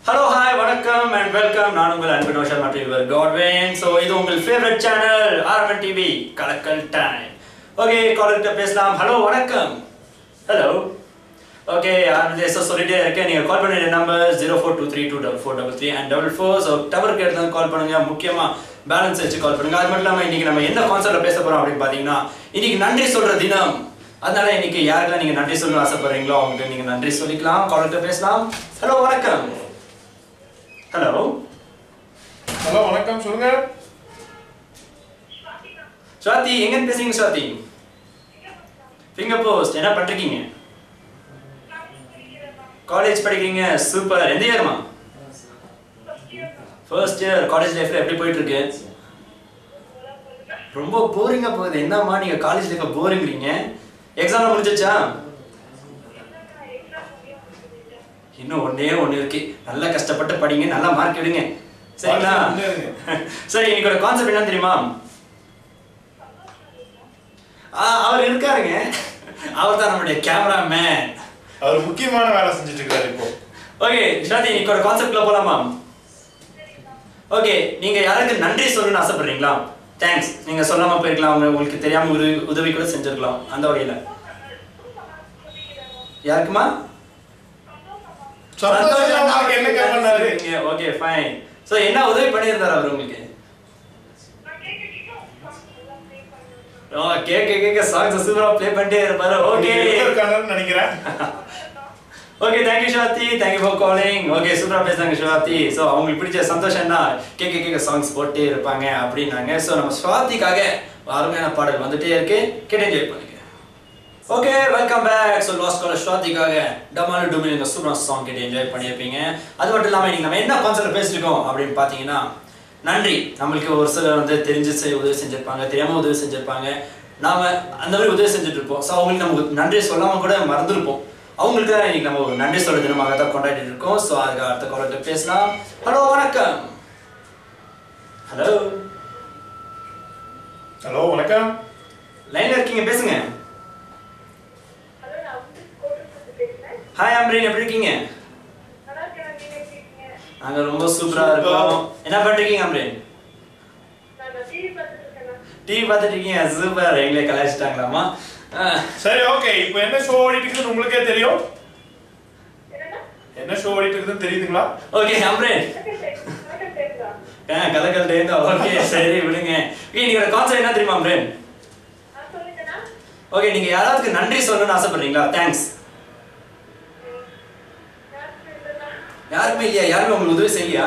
Hello hi வணக்கம் and welcome நான் உங்கள் அன்பு நோஷல் மற்றும் இவர் காட்வேன் ஸோ இது உங்கள் ஃபேவரட் சேனல் ஆர்என் டிவி கலக்கல் டைம் ஓகே காலர்கிட்ட பேசலாம் ஹலோ வணக்கம் ஹலோ ஓகே ஆர்என் சொல்லிட்டே இருக்கேன் நீங்கள் கால் பண்ண number zero four two three two double four double three and double four so டவருக்கு எடுத்து கால் பண்ணுங்க முக்கியமாக பேலன்ஸ் வச்சு கால் பண்ணுங்க அது மட்டும் இல்லாமல் இன்னைக்கு நம்ம என்ன கான்செப்ட்ல பேச போறோம் அப்படின்னு பார்த்தீங்கன்னா இன்னைக்கு நன்றி சொல்ற தினம் அதனால இன்னைக்கு யாருக்கெல்லாம் நீங்க நன்றி சொல்ல ஆசைப்படுறீங்களோ அவங்களுக்கு நீங்க நன்றி சொல்லிக்கலாம் காலர்கிட்ட பேசலாம் ஹலோ வணக்கம் ஹலோ ஹலோ வணக்கம் சொல்லுங்க ஸ்வாதி எங்க பேசுறீங்க ஸ்வாதி ஃபிங்கர் போஸ்ட் என்ன பண்றீங்க காலேஜ் படிக்கிறீங்க சூப்பர் எந்த இயர்மா ஃபர்ஸ்ட் இயர் காலேஜ் லைஃப்ல எப்படி போயிட்டு இருக்கு ரொம்ப போரிங்கா போகுது என்னம்மா நீங்க காலேஜ் லைஃப்ல போரிங்கிறீங்க எக்ஸாம் முடிஞ்சிச்சா இன்னும் ஒண்ணே ஒண்ணு இருக்கு நல்லா கஷ்டப்பட்டு படிங்க நல்லா மார்க் எடுங்க சரிங்களா முன்னேறுங்க. சரி இன்னைக்கு கான்செப்ட் என்ன தெரியுமா ஆ, அவர் இருக்காருங்க அவர் தான் நம்மளுடைய கேமராமேன் அவர் முக்கியமான வேலை செஞ்சுட்டு இருக்காரு இப்போ ஓகே ஷாதி இன்னைக்கு ஒரு கான்செப்ட்ல போலாமா ஓகே நீங்க யாருக்கு நன்றி சொல்லணும்னு ஆசைப்படுறீங்களா தேங்க்ஸ் நீங்க சொல்லாம போயிருக்கலாம் அவங்க உங்களுக்கு தெரியாம ஒரு உதவி கூட செஞ்சிருக்கலாம் அந்த வகையில யாருக்குமா சந்தோஷம் உங்களுக்கு என்ன பண்ணாரு ஓகே ஃபைன் சோ என்ன உதவி பண்ணியிருந்தாரு அவர் உங்களுக்கு ஓ கேக்க கேக்க சாங்ஸ் சூப்பரா ப்ளே பண்ணிட்டே இருப்பாரு ஓகே இருக்காருன்னு நினைக்கிறேன் okay thank you Swathi thank you for calling okay சூப்பரா பேசுறாங்க சிவாத்தி ஸோ அவங்களுக்கு பிடிச்ச சந்தோஷம்னா கேட்க கேட்க சாங்ஸ் போட்டே இருப்பாங்க அப்படின்னாங்க ஸோ நம்ம சுவாத்திக்காக அருமையான பாடல் வந்துட்டே இருக்கு கேட்டு என்ஜாய் பண்ணுங்க okay welcome back so last caller ஸ்வாதிக்காக டமாலு டுமில் இந்த சூப்பரான சாங் கேட்டு என்ஜாய் பண்ணியிருப்பீங்க அது மட்டும் இல்லாமல் இன்னைக்கு நம்ம என்ன கான்செப்ட் பேசியிருக்கோம் அப்படின்னு பார்த்தீங்கன்னா நன்றி நம்மளுக்கு ஒரு சிலர் வந்து தெரிஞ்சு செய் உதவி செஞ்சிருப்பாங்க தெரியாம உதவி செஞ்சிருப்பாங்க நாம அந்த மாதிரி உதவி செஞ்சுட்டு இருப்போம் ஸோ அவங்களுக்கு நமக்கு நன்றி சொல்லாம கூட மறந்துருப்போம் அவங்களுக்கு தான் இன்னைக்கு நம்ம ஒரு நன்றி சொல்ற தினமாக தான் கொண்டாடிட்டு இருக்கோம் ஸோ அதுக்கு அடுத்த காலர்கிட்ட பேசலாம் ஹலோ வணக்கம் ஹலோ ஹலோ வணக்கம் லைன்ல இருக்கீங்க பேசுங்க ஹாய் அம்ரீன் எப்படி இருக்கீங்க நாங்க ரொம்ப சூப்பரா இருக்கோம் என்ன பண்றீங்க அம்ரீன் டிவி பார்த்துட்டு இருக்கீங்க சூப்பர் எங்களே கலாய்ச்சிட்டாங்களாமா சரி ஓகே இப்போ என்ன ஷோ ஓடிட்டு இருக்குன்னு உங்களுக்கே தெரியும் என்ன ஷோ ஓடிட்டு இருக்குதுன்னு தெரியுதுங்களா ஓகே அம்ரீன் கலக்கல் டேந்தா ஓகே சரி விடுங்க ஓகே நீங்க கான்செப்ட் என்ன தெரியுமா அம்ரீன் ஓகே நீங்க யாராவது நன்றி சொல்லணும்னு ஆசைப்படுறீங்களா தேங்க்ஸ் யாருமே இல்லையா யாருமே உங்களுக்கு உதவி செய்யலையா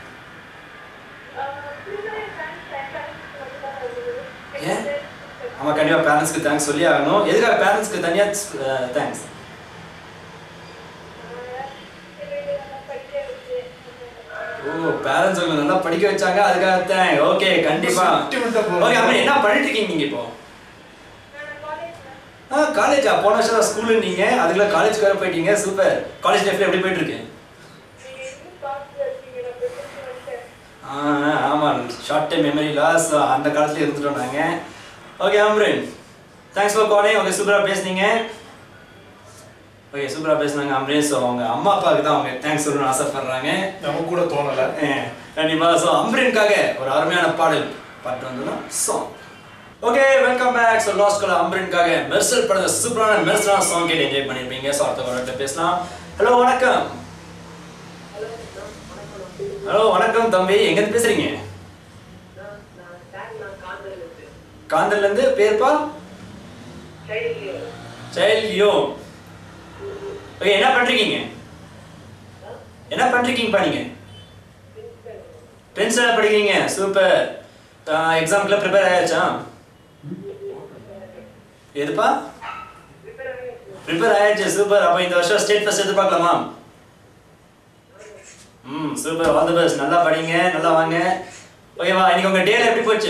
ஏன்? ஆமா கண்டிப்பா பேரண்ட்ஸ்க்கு தேங்க்ஸ் சொல்லி ஆகணும் எதுக்காக பேரண்ட்ஸ்க்கு தனியா தேங்க்ஸ் ஓ பேரண்ட்ஸ் உங்களை நல்லா படிக்க வச்சாங்க அதுக்காக தேங்க் ஓகே கண்டிப்பா Sentiment ஆ போகுது. ஓகே அம்மா என்ன பண்ணிட்டு இருக்கீங்க நீங்க இப்போ ஆ காலேஜா போன வருஷம் தான் ஸ்கூலு நீங்க அதுக்குள்ள காலேஜ் வேற போயிட்டீங்க சூப்பர் காலேஜ் லைஃப்ல எப்படி போயிட்டு இருக்கு ஆ ஆமா ஷார்ட் டைம் மெமரி லாஸ் அந்த காலத்துல இருந்துட்டோம் நாங்க okay Amrin thanks for calling okay சூப்பரா பேசுனீங்க ஓகே சூப்பரா பேசுனாங்க அம்ரின் ஸோ அவங்க அம்மா அப்பாவுக்கு தான் அவங்க தேங்க்ஸ் சொல்லணும்னு ஆசைப்படுறாங்க நமக்கு கூட தோணல அஹ், கண்டிப்பா ஸோ அம்ரின்காக ஒரு அருமையான பாடல் பாட்டு வந்ததுன்னா song okay welcome back so last caller அம்ரின்காக மெர்சல் படத்த சூப்பரான மெர்சலான சாங் கேட்டு என்ஜாய் பண்ணியிருப்பீங்க ஸோ அடுத்த காலர்கிட்ட பேசலாம் ஹலோ வணக்கம் ஹலோ வணக்கம் தம்பி எங்கேருந்து பேசுறீங்க காந்தல்ல இருந்து பேர்ப்பா சைல்ட் யோ ஓகே என்ன பண்றீங்க என்ன பண்றீங்கப்பா நீங்க டென்த் ஸ்டாண்டர்ட் படிக்கிறீங்க சூப்பர் எக்ஸாம்க்குலாம் ப்ரிப்பேர் ஆயாச்சா எதுப்பா ப்ரிப்பேர் ஆயாச்சு சூப்பர் அப்போ இந்த வருஷம் ஸ்டேட் ஃபர்ஸ்ட் எதிர்பார்க்கலாமா ம் சூப்பர் ஆல் தி பெஸ்ட் நல்லா படிங்க நல்லா வாங்க ஓகேவா இன்னைக்கு உங்க டேல எப்படி போச்சு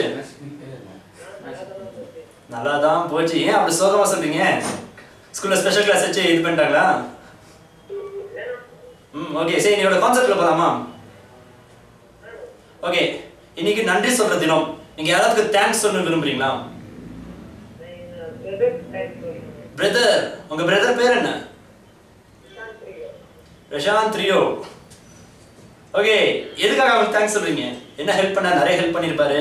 நல்லா தான் போச்சு ஏன் அப்படி சோகமா சொல்றீங்க ஸ்கூல்ல ஸ்பெஷல் கிளாஸ் வச்சு இது பண்ணிட்டாங்களா ம் ஓகே சரி நீங்களோட கான்செப்ட்ல போலாமா ஓகே இன்னைக்கு நன்றி சொல்ற தினம் நீங்க யாராவது தேங்க்ஸ் சொல்ல விரும்புறீங்களா பிரதர் உங்க பிரதர் பேர் என்ன பிரசாந்த் ரியோ ஓகே எதுக்காக அவங்களுக்கு தேங்க்ஸ் சொல்றீங்க என்ன ஹெல்ப் பண்ண நிறைய ஹெல்ப் பண்ணியிருப்பாரு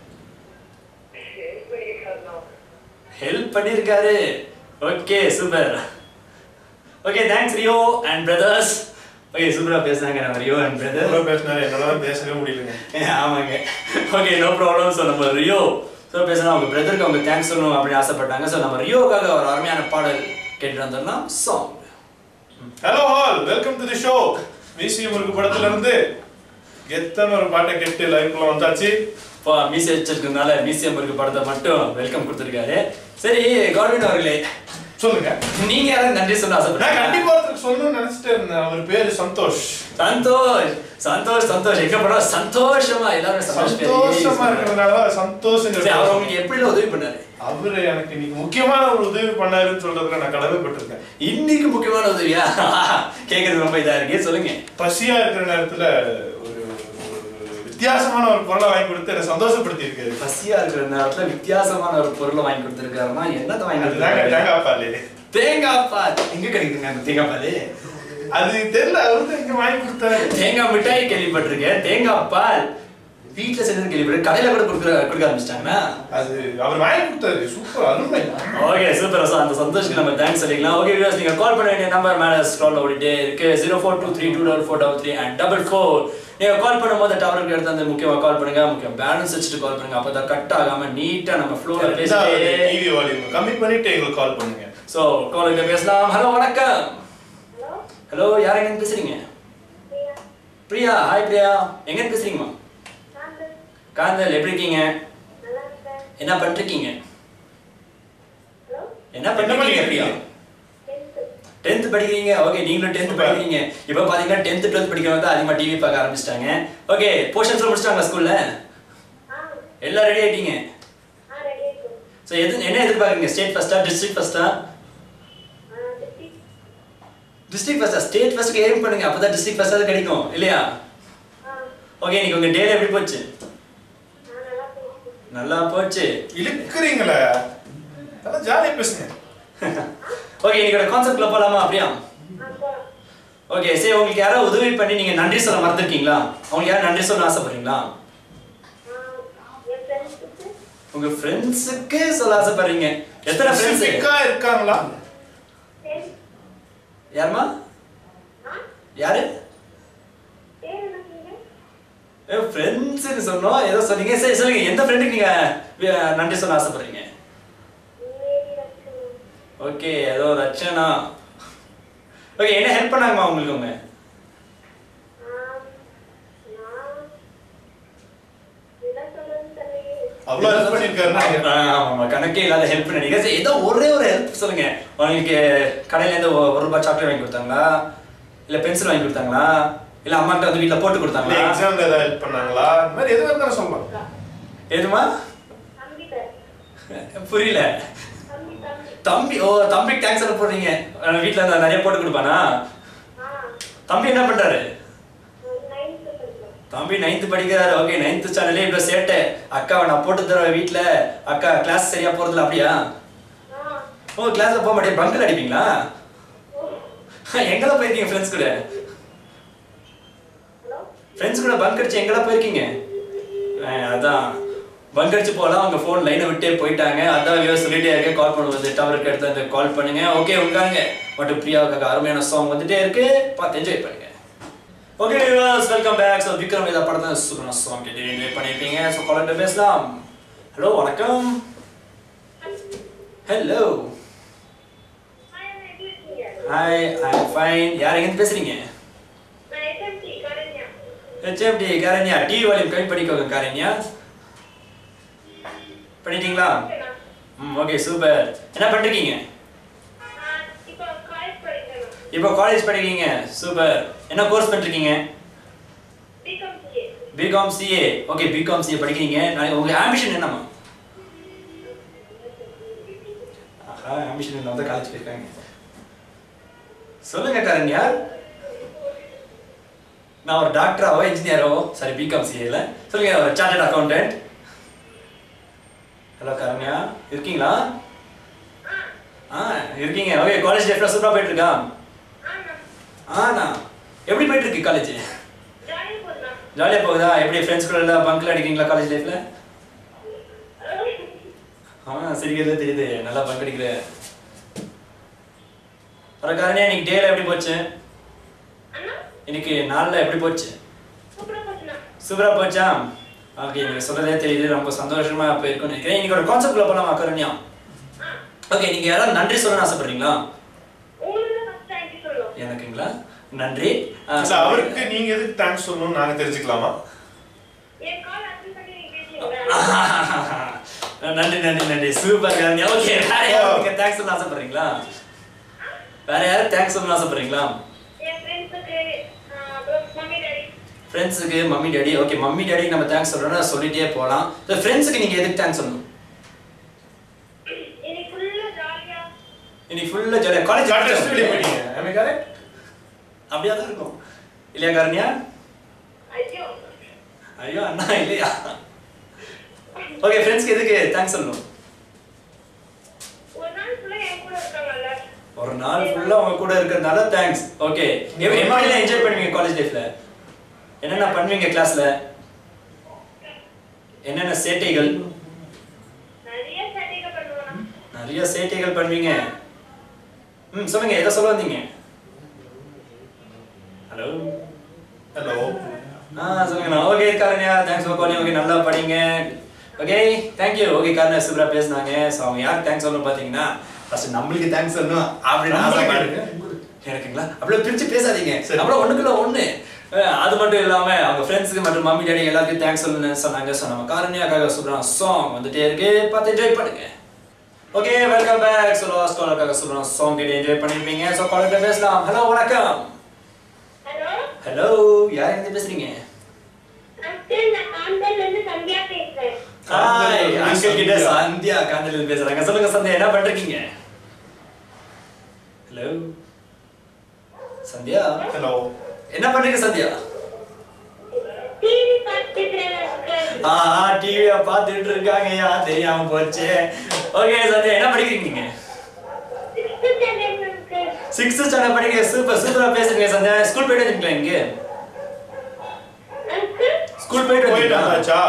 ஹெல்ப் பண்ணியிருக்காரு okay super okay thanks Rio and brothers okay சூப்பரா பேசுனாங்க நம்ம ரியோ அண்ட் பிரதர் எவ்வளவு பேசினாரு என்னால பேசவே முடியலங்க ஆமாங்க ஓகே நோ ப்ராப்ளம் ஸோ நம்ம ரியோ ஸோ பேசுனா அவங்க பிரதருக்கு அவங்க தேங்க்ஸ் சொல்லணும் அப்படின்னு ஆசைப்பட்டாங்க ஸோ நம்ம ரியோக்காக ஒரு அருமையான பாடல் கேட்டு வந்துடலாம் song hello all welcome to the show விசி முருகு படத்துல இருந்து கெத்தன ஒரு பாட்டை கேட்டு லைவ்க்குள்ள வந்தாச்சு இப்போ மீசி வச்சிருக்கிறதுனால மியூசியம் இருக்க படத்தை மட்டும் வெல்கம் கொடுத்துருக்காரு சரி கவர்மெண்ட் அவர்களே சொல்லுங்க நீங்க யாரும் நன்றி சொல்ல நான் ஆசைப்படுறீங்க கண்டிப்பா ஒருத்தருக்கு சொல்லணும்னு நினைச்சிட்டே இருந்தேன் அவர் பேரு சந்தோஷ் சந்தோஷ் சந்தோஷ் சந்தோஷ் எங்க படம் சந்தோஷமா எல்லாரும் சந்தோஷ் பேரு. சந்தோஷமா இருக்கிறதுனால சந்தோஷம் சரி, அவர் உங்களுக்கு எப்படி உதவி பண்ணாரு அவரு எனக்கு இன்னைக்கு முக்கியமான ஒரு உதவி பண்ணாருன்னு சொல்றதுல நான் கடமைப்பட்டிருக்கேன் இன்னைக்கு முக்கியமான உதவியா கேக்குறது ரொம்ப இதா இருக்கு சொல்லுங்க பசியா இருக்கிற நேரத்துல ஒரு ஒரு வித்தியாசமான ஒரு பொருளை வாங்கி கொடுத்து என்ன சந்தோஷப்படுத்தி இருக்காரு பசியா இருக்கிற நேரத்துல வித்தியாசமான ஒரு பொருளை வாங்கி கொடுத்துருக்காருன்னா என்னத்தை வாங்கி அதுதாங்க கொடுத்துருக்காரு தேங்காய் பாலு தேங்காய் பால் எங்க கிடைக்குதுங்க அந்த தேங்காய் பால் அது தெரியல அவரு தான் இங்க வாங்கி கொடுத்தாரு தேங்காய் மிட்டாய் கேள்விப்பட்டிருக்கேன் தேங்காய் பால் வீட்டுல செஞ்சது கேள்விப்பட்டு கடையில கூட கொடுக்குற கொடுக்க ஆரம்பிச்சிட்டாங்கன்னா அது அவர் வாங்கி கொடுத்தாரு சூப்பர் அருமை ஓகே சூப்பர் சார் அந்த சந்தோஷத்துக்கு நம்ம தேங்க்ஸ் சொல்லிக்கலாம் ஓகே வியூஸ் நீங்க கால் பண்ண வேண்டிய நம்பர் மேல ஸ்க்ரால் ஓடிட்டே இருக்கு zero four two three two double four double three and double four நீங்க கால் பண்ணும்போது டவருக்கு எடுத்து அந்த முக்கியமா கால் பண்ணுங்க முக்கியம் பேலன்ஸ் வச்சுட்டு கால் பண்ணுங்க அப்பதான் கட் ஆகாம நீட்டா நம்ம ஃப்ளோல பேசிட்டே டிவி வால்யூம் கம்மி பண்ணிட்டு எங்களுக்கு கால் பண்ணுங்க சோ காலுக்கு பேசலாம் ஹலோ வணக்கம் ஹலோ யார் எங்க பேசுறீங்க பிரியா ஹாய் பிரியா எங்க பேசுறீங்கம்மா காந்தல் எப்படி இருக்கீங்க என்ன பண்ணிருக்கீங்க என்ன பண்ணிருக்கீங்க பிரியா டென்த் படிக்கிறீங்க ஓகே நீங்களும் டென்த் Super. படிக்கிறீங்க இப்போ பாத்தீங்கன்னா டென்த் டுவெல்த் படிக்கிறவங்க தான் அதிகமாக டிவி பார்க்க ஆரம்பிச்சிட்டாங்க ஓகே போர்ஷன்ஸ் முடிச்சிட்டாங்களா ஸ்கூல்ல எல்லாம் ரெடி ஆயிட்டீங்க ஸோ எது என்ன எதிர்பார்க்குறீங்க ஸ்டேட் ஃபர்ஸ்டா டிஸ்ட்ரிக்ட் ஃபர்ஸ்டா டிஸ்ட்ரிக்ட் ஃபர்ஸ்டா ஸ்டேட் ஃபர்ஸ்ட்க்கு ஏம் பண்ணுங்க அப்பதான் டிஸ்ட்ரிக்ட் ஃபர்ஸ்டாவது கிடைக்கும் இல்லையா ஓகே இன்னைக்கு உங்க டேல எப்படி போச்சு நல்லா போச்சு இழுக்கிறீங்களே நல்லா ஜாலியா பேசுங்க ஓகே இன்னைக்கு கான்செப்ட்ல போலாமா அப்படியா ஓகே சரி உங்களுக்கு யாராவது உதவி பண்ணி நீங்க நன்றி சொல்ல மறந்துருக்கீங்களா உங்களுக்கு யாரும் நன்றி சொல்ல ஆசைப்படுறீங்களா உங்க ஃப்ரெண்ட்ஸுக்கு சொல்ல ஆசைப்படுறீங்க எத்தனை ஃப்ரெண்ட்ஸ் Specific-ஆ இருக்காங்களா யாருமா யாரு ஃப்ரெண்ட்ஸுக்கு சொன்னோம் ஏதோ சொன்னீங்க சரி சொல்லுங்க எந்த ஃப்ரெண்டுக்கு நீங்க வி- நன்றி சொல்ல ஆசைப்படுறீங்க ஓகே ஏதோ ரச்சனா ஓகே என்ன ஹெல்ப் பண்ணாங்கம்மா உங்களுக்கு அவங்க அவ்வளவு ஹெல்ப் பண்ணிருக்காருன்னா ஆ, ஆமாம்மா, கணக்கே இல்லாத ஹெல்ப் நினைக்கிறேன் சரி, ஏதோ ஒரே ஒரு ஹெல்ப் சொல்லுங்க உங்களுக்கு கடையில இருந்து ஒ- ஒரு ரூபாய் சாக்லேட் வாங்கி கொடுத்தாங்களா இல்ல பென்சில் வாங்கி கொடுத்தாங்களா இல்ல அம்மாட்ட வந்து வீட்ல போட்டு கொடுத்தாங்களா எக்ஸாம்ல ஏதாவது ஹெல்ப் பண்ணாங்களா இந்த மாதிரி எதுவும் இருந்தாலும் சொல்லலாம் எதுமா புரியல தம்பி ஓ தம்பிக்கு தேங்க்ஸ் சொல்ல போறீங்க அஹ் வீட்ல இருந்து நிறைய போட்டு கொடுப்பானா தம்பி என்ன பண்றாரு தம்பி நைன்த் படிக்கிறாரு ஓகே நைன்த் ஸ்டாண்டர்ட்லயே இவ்வளவு சேட்டை அக்காவை நான் போட்டு தருவேன் வீட்ல அக்கா கிளாஸ் சரியா போறதுல அப்படியா ஓ கிளாஸ்ல போக மாட்டேன் பங்கில் அடிப்பீங்களா எங்கெல்லாம் போயிருக்கீங்க ஃப்ரெண்ட்ஸ் கூட ஃப்ரெண்ட்ஸ் கூட பங்க் அடிச்சு எங்கெல்லாம் போயிருக்கீங்க அஹ் அதான் பங்க் அடிச்சு போகலாம் அவங்க ஃபோன் லைனை விட்டே போயிட்டாங்க அதான் வியூஸ் சொல்லிட்டே இருக்கேன் கால் பண்ணுவது டவருக்கு எடுத்து வந்து கால் பண்ணுங்க ஓகே உட்காருங்க மட்டும் பிரியாவுக்காக அருமையான சாங் வந்துட்டே இருக்கு பார்த்து என்ஜாய் பண்ணுங்க okay viewers welcome back so Vikram இதை படம் தான் சூப்பரான சாங் கேட்டு என்ஜாய் பண்ணியிருப்பீங்க ஸோ காலர்கிட்ட பேசலாம் ஹலோ வணக்கம் ஹலோ ஹாய் ஐ ஃபைன் யார் எங்கேருந்து பேசுறீங்க ஹெச்எம்டி காரண்யா டிவி வால்யூம் கம்மி பண்ணிக்கோங்க காரண்யா பண்ணிட்டீங்களா ம் ஓகே சூப்பர் என்ன பண்ணிருக்கீங்க இப்போ காலேஜ் படிக்கிறீங்க சூப்பர் என்ன கோர்ஸ் பண்ணிருக்கீங்க BCom CA okay BCom CA படிக்கிறீங்க நான் உங்க ஆம்பிஷன் என்னம்மா ஆஹா ஆம்பிஷன் என்ன வந்து காலேஜ் போயிருக்காங்க சொல்லுங்க காரண்யா நான் ஒரு டாக்டராவோ இன்ஜினியராவோ சாரி பிகாம் சிஏல சொல்லுங்க ஒரு சார்ட்டர்ட் அக்கௌண்டன்ட் ஹலோ காரண்யா இருக்கீங்களா ஆ இருக்கீங்க ஓகே காலேஜ் லைஃப்ல சூப்பரா போயிட்டு இருக்கா ஆனா எப்படி போயிட்டு இருக்கு காலேஜ் ஜாலியா போகுதா எப்படி ஃப்ரெண்ட்ஸ் கூட எல்லாம் பங்க்ல அடிக்கிறீங்களா காலேஜ் லைஃப்ல ஆ சிரிக்கிறதுல தெரியுது நல்லா பங்க் அடிக்கிற அப்புறம் காரணியா இன்னைக்கு டேல எப்படி போச்சு அண்ணா இன்னைக்கு நாள்ல எப்படி போச்சு சூப்பரா போச்சுண்ணா சூப்பரா போச்சா ஓகே நீங்க சொல்றதே தெரியுது ரொம்ப சந்தோஷமா போயிருக்கும்னு நினைக்கிறேன் இன்னைக்கு ஒரு கான்செப்ட்ல போலாமா கருண்யா ஓகே நீங்க யாராவது நன்றி சொல்லணும்னு ஆசைப்படுறீங்களா உங்களுக்கு ஃபர்ஸ்ட் தேங்க்யூ சொல்லுவோம் எனக்குங்களா நன்றி ஆ, இல்ல, அவருக்கு நீங்க எதுக்கு தேங்க்ஸ் சொல்லணும் நாங்க தெரிஞ்சுக்கலாமா என் கால் அட்டன் பண்ணி நீங்க பேசுறீங்களா நன்றி நன்றி நன்றி சூப்பர் கருண்யா ஓகே வேற யாரும் நீங்க தேங்க்ஸ் சொல்லணும் ஆசைப்படுறீங்களா வேற யாரும் தேங்க்ஸ் சொல்லணும் ஆசைப்படுறீங்களா என் ஃப்ரெண்ட்ஸுக்கு அப்புறம் மம்மி டாடி ஃப்ரெண்ட்ஸுக்கு மம்மி டேடி ஓகே மம்மி டேடிக்கு நம்ம தேங்க்ஸ் சொல்றோம்னா சொல்லிட்டே போகலாம் ஸோ ஃப்ரெண்ட்ஸுக்கு நீங்க எதுக்கு தேங்க்ஸ் சொல்லணும் இன்னைக்கு ஃபுல்லா ஜாலியா இன்னைக்கு ஃபுல்லா ஜாலியாக காலேஜ் Charter study பண்ணீங்க. Am I correct? அப்படியா தான் இருக்கும் இல்லையா காரணியா ஐயோ ஐயோ அண்ணா இல்லையா ஓகே ஃப்ரெண்ட்ஸ்க்கு எதுக்கு தேங்க்ஸ் சொல்லணும் ஒரு நாள் ஃபுல்லா என் கூட இருக்காங்கல்ல ஒரு நாள் ஃபுல்லா உங்க கூட இருக்கிறதுனால தேங்க்ஸ் ஓகே எப்படிலாம் என்ஜாய் பண்ணுவீங்க காலேஜ் லைஃப்ல என்னென்ன பண்ணுவீங்க கிளாஸ்ல என்னென்ன சேட்டைகள் நிறைய சேட்டைகள் பண்ணுவோம் நிறைய சேட்டைகள் பண்ணுவீங்க ம் சொல்லுங்க எதை சொல்ல வந்தீங்க ஹலோ ஹலோ ஆ சொல்லுங்க okay Karunya thanks for calling okay நல்லா படிங்க ஓகே தேங்க்யூ ஓகே காரண்யா சூப்பரா பேசுனாங்க ஸோ அவங்க யாருக்கு தேங்க்ஸ் சொல்லணும் பார்த்தீங்கன்னா ஃபர்ஸ்ட் நம்மளுக்கு தேங்க்ஸ் சொல்லணும் அப்படின்னு ஆசைப்படுங்க எனக்குங்களா அப்படியே பிரிச்சு பேசாதீங்க சரி. அப்புறம் ஒண்ணுக்குள்ள ஒண்ணு அஹ் அது மட்டும் இல்லாம அவங்க ஃப்ரெண்ட்ஸுக்கு மற்றும் மம்மி டாடி எல்லாருக்கும் தேங்க்ஸ் சொல்லணும்னு சொன்னாங்க ஸோ நம்ம காரண்யாக்காக சூப்பரான சாங் வந்துட்டே இருக்கு பார்த்து என்ஜாய் பண்ணுங்க okay welcome back so last காலருக்காக சூப்பரான சாங் கேட்டு என்ஜாய் பண்ணிருப்பீங்க ஸோ காலர்கிட்ட பேசலாம் ஹலோ வணக்கம் ஹலோ ஹலோ யார் இருந்து பேசுறீங்க அங்கிள் நான் ஆந்தர்ல இருந்து சந்தியா பேசுறேன் ஹாய் அங்கிள் கிட்ட சந்தியா காந்தலில் பேசுறாங்க சொல்லுங்க சந்தியா என்ன பண்றீங்க ஹலோ சந்தியா ஹலோ என்ன பண்றீங்க சந்தியா டிவி பார்த்துக்கிறேன் அங்கிள் ஆ டிவிய பார்த்துட்டு இருக்காங்கய்யா தெரியாம போச்சு ஓகே சந்தியா என்ன படிக்கிறீங்க நீங்க sixth standard uncle sixth standard படிக்கிறீங்க சூப்பர் சூப்பரா பேசுறீங்க சந்தியா ஸ்கூல் போயிட்டு வந்தீங்களா இங்க அங்கிள் ஸ்கூல் போயிட்டு போயிட்டு வந்தீங்களா வந்தாச்சா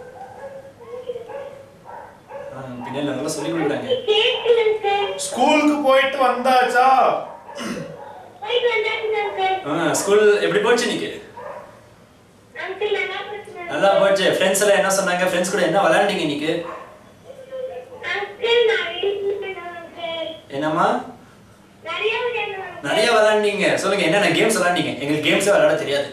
ஆ, பின்னாடி நல்லா சொல்லி கொடுக்குறாங்க கேட்கல அங்கிள் ஸ்கூலுக்கு போயிட்டு வந்தாச்சா போயிட்டு வந்தாச்சு அங்கிள் ஆ, ஸ்கூல் எப்படி போச்சு இன்னைக்கு அங்கிள் நல்லா பேசுறேன் நல்லா போச்சு ஃப்ரெண்ட்ஸ் எல்லாம் என்ன சொன்னாங்க ஃப்ரெண்ட்ஸ் கூட என்ன விளையாண்டீங்க இன்னைக்கு அங்கிள் நான் வீட்டுக்கு அங்கிள் என்னம்மா நிறைய விளையாடுவேன் uncle. நிறைய விளையாண்டீங்க சொல்லுங்க என்னென்ன கேம்ஸ் விளையாண்டீங்க எங்களுக்கு கேம்ஸே விளையாட தெரியாது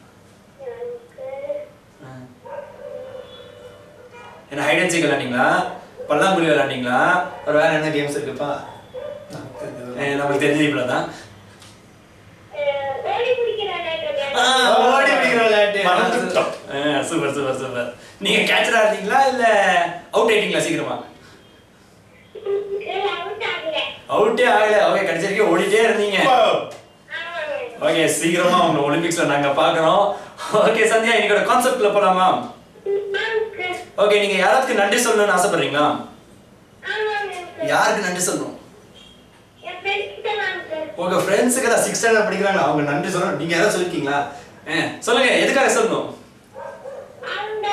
என்ன ஹைட் அண்ட் சீக் விளையாண்டீங்களா பல்லாங்குழி விளையாண்டீங்களா ஒரு வேற என்ன கேம்ஸ் இருக்குப்பா ஏ, நமக்கு தெரிஞ்சது இவ்வளவுதான் அஹ், ஓடி பிடிக்கிற விளையாட்டு ஆ, விளையாடுவேன். ஓடி பிடிக்கிற விளையாட்டு மறந்துட்டோம். ஆ, சூப்பர் சூப்பர் சூப்பர் நீங்க கேட்சரா இருந்தீங்களா இல்ல அவுட் ஆயிட்டீங்களா சீக்கிரமா அங்கிள், out ஆகல. அவுட்டே ஆகல ஓகே கடைசி வரைக்கும் ஓடிட்டே இருந்தீங்க ஆமாங்க. ஓகே சீக்கிரமா உங்க ஒலிம்பிக்ஸ்ல நாங்க பாக்குறோம் ஓகே சந்தியா இன்னைக்கு கான்செப்ட்ல போலாமா அங்கிள், ஓகே நீங்க யாராவது நன்றி சொல்லணும்னு ஆசைப்படுறீங்களா ஆமாங்க அங்கிள். யாருக்கு நன்றி சொல்லணும் என் friends கிட்ட தான் அங்கிள். உங்க ஃப்ரெண்ட்ஸுக்கு தான் சிக்ஸ் ஸ்டாண்டர்ட் படிக்கிறாங்க அவங்க நன்றி சொல்லணும் நீங்க யாராவது சொல்லிருக்கீங்களா ஆ, சொல்லுங்க எதுக்காக சொல்லணும் அவங்க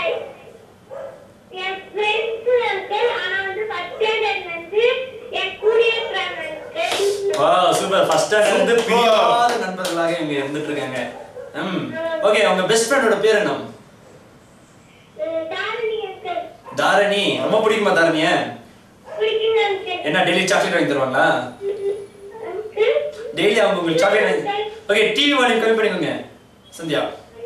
என் friends uncle, ஆனா வந்து first standard வந்து என் கூடயே இருக்கிறாங்க uncle. வா சூப்பர் ஃபர்ஸ்ட் ஸ்டாண்டர்ட் வந்து Super. பிரியாத நண்பர்களாக இங்க இருந்துட்டு இருக்காங்க ம் ஓகே உங்க பெஸ்ட் ஃப்ரெண்டோட பேர் என்ன அஹ், தாரணி uncle. தாரணி ரொம்ப பிடிக்குமா தாரணிய பிடிக்குங்க uncle. என்ன டெய்லி சாக்லேட் வாங்கி தருவாங்களா uncle, டெய்லி அவங்க உங்களுக்கு சாக்லேட் வாங்கி ஓகே டிவி வால்யூம் கம்மி பண்ணிக்கோங்க சந்தியா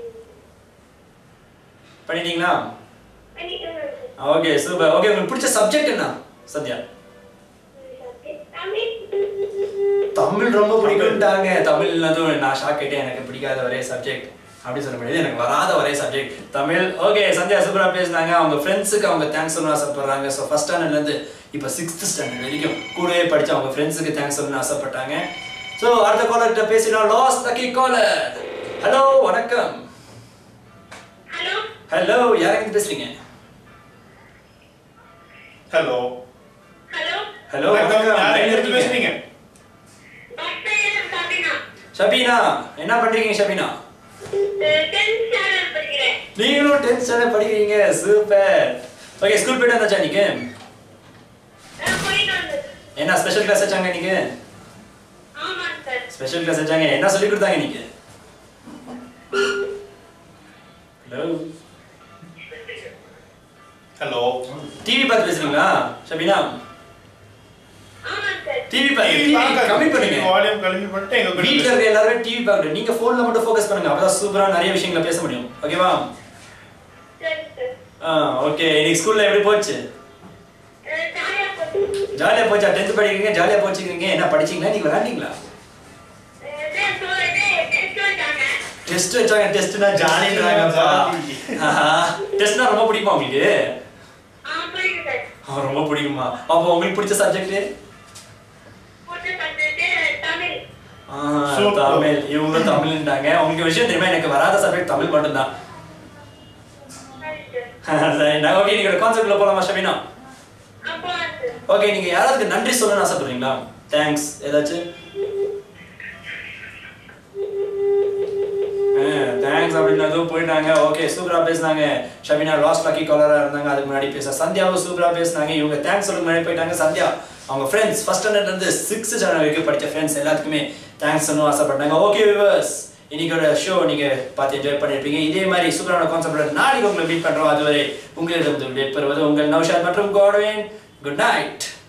பண்ணிட்டீங்களா பண்ணிக்கோங்க uncle. ஓகே சூப்பர் ஓகே உங்களுக்கு பிடிச்ச சப்ஜெக்ட் என்ன சந்தியா தமிழ் தமிழ் ரொம்ப பிடிக்கும்ட்டாங்க தமிழ் இல்லாததும் நான் ஷாக் ஆயிட்டேன் எனக்கு பிடிக்காத ஒரே சப்ஜெக்ட் அப்படி சொல்ல முடியாது எனக்கு வராத ஒரே சப்ஜெக்ட் தமிழ் ஓகே சந்தியா சூப்பரா பேசுனாங்க அவங்க ஃப்ரெண்ட்ஸுக்கு அவங்க தேங்க்ஸ் சொல்லணும் ஆசைப்படுறாங்க ஸோ ஃபர்ஸ்ட் ஸ்டாண்டர்ட்லேருந்து இப்போ சிக்ஸ்த் ஸ்டாண்டர்ட் வரைக்கும் கூடவே படிச்சு அவங்க ஃப்ரெண்ட்ஸுக்கு தேங்க்ஸ் சொல்லணும்னு ஆசைப்பட்டாங்க ஸோ அடுத்த காலர்கிட்ட பேசினோம் லாஸ்ட் லக்கி காலர் ஹலோ வணக்கம் ஹலோ ஹலோ யாருக்கு பேசுறீங்க ஹலோ ஹலோ ஹலோ வணக்கம் வணக்கம் யார் line எங்க இருக்கீங்க? பேசுறீங்க பத்தாயிரம் சாப்பினா ஷபீனா என்ன பண்றீங்க ஷபீனா டென்த் ஸ்டாண்டர்ட் நீங்களும் டென்த் ஸ்டாண்டர்ட் படிக்கிறீங்க சூப்பர் ஓகே ஸ்கூல் போயிட்டு வந்தாச்சா நீங்க நான் போயிட்டு வந்தேன் என்ன ஸ்பெஷல் கிளாஸ் வச்சாங்க நீங்க ஆமாங்க சார் ஸ்பெஷல் கிளாஸ் வச்சாங்க என்ன சொல்லி கொடுத்தாங்க நீங்க ஹலோ ஹலோ டிவி பார்த்து பேசுறீங்களா ஷபினா ஆமாங்க சார் டிவி பார்த்து கம்மி பண்ணுங்க வால்யூம் கம்மி பண்ணிட்டு எங்க கூட வீட்ல இருக்க எல்லாரும் டிவி பார்க்கணும் நீங்க போன்ல மட்டும் ஃபோக்கஸ் பண்ணுங்க அப்பதான் சூப்பரா நிறைய விஷயங்களை பேச முடியும் ஓகேவா சரி சார் ஆ ஓகே இன்னைக்கு ஸ்கூல்ல எப்படி போச்சு ஜாலியா போட்டு ஜாலியா போச்சா டென்த் படிக்கிறீங்க ஜாலியா போச்சுக்கிறீங்க என்ன படிச்சீங்களா நீங்க விளையாண்டீங்களா டெஸ்ட் வச்சாங்க டெஸ்ட்னா ஜாலின்றாங்கப்பா டெஸ்ட்னா ரொம்ப பிடிக்குமா உங்களுக்கு ஆ, ரொம்ப பிடிக்குமா அப்போ உங்களுக்கு பிடிச்ச சப்ஜெக்ட் Super. தமிழ் இவங்களும் தமிழ்ன்றாங்க உங்களுக்கு விஷயம் தெரியுமா எனக்கு வராத சப்ஜெக்ட் தமிழ் மட்டும்தான் சரி நான் ஓகே நீங்க கான்செப்ட்ல போலாமா ஷபினா ஓகே நீங்க யாராவது நன்றி சொல்லணும்னு ஆசைப்படுறீங்களா தேங்க்ஸ் ஏதாச்சும் தேங்க்ஸ் அப்படின்னதும் போயிட்டாங்க ஓகே சூப்பரா பேசுனாங்க ஷபினா லாஸ்ட் லக்கி காலரா இருந்தாங்க அதுக்கு முன்னாடி பேச சந்தியாவும் சூப்பரா பேசுனாங்க இவங்க தேங்க்ஸ் சொல்ல முன்னாடி போயிட்டாங்க சந்தியா அவங்க ஃப்ரெண்ட்ஸ் ஃபர்ஸ்ட் ஸ்டாண்டர்ட்ல இருந்து சிக்ஸ்த் ஸ்டாண்டர்ட் வரைக்கும் படிச்ச ஃப்ரெண்ட்ஸ் எல்லாத்துக்குமே தேங்க்ஸ் சொல்லணும் ஆசைப்பட்டாங்க ஓகே விவர்ஸ் இன்னைக்கோட ஷோ நீங்க பார்த்து என்ஜாய் பண்ணிருப்பீங்க இதே மாதிரி சூப்பரான கான்செப்ட்ல நாளைக்கு உங்களை மீட் பண்றோம் அதுவரை உங்களிடம் விடைபெறுவது உங்கள் நௌஷாத் மற்றும் கோடவேன் குட் நைட்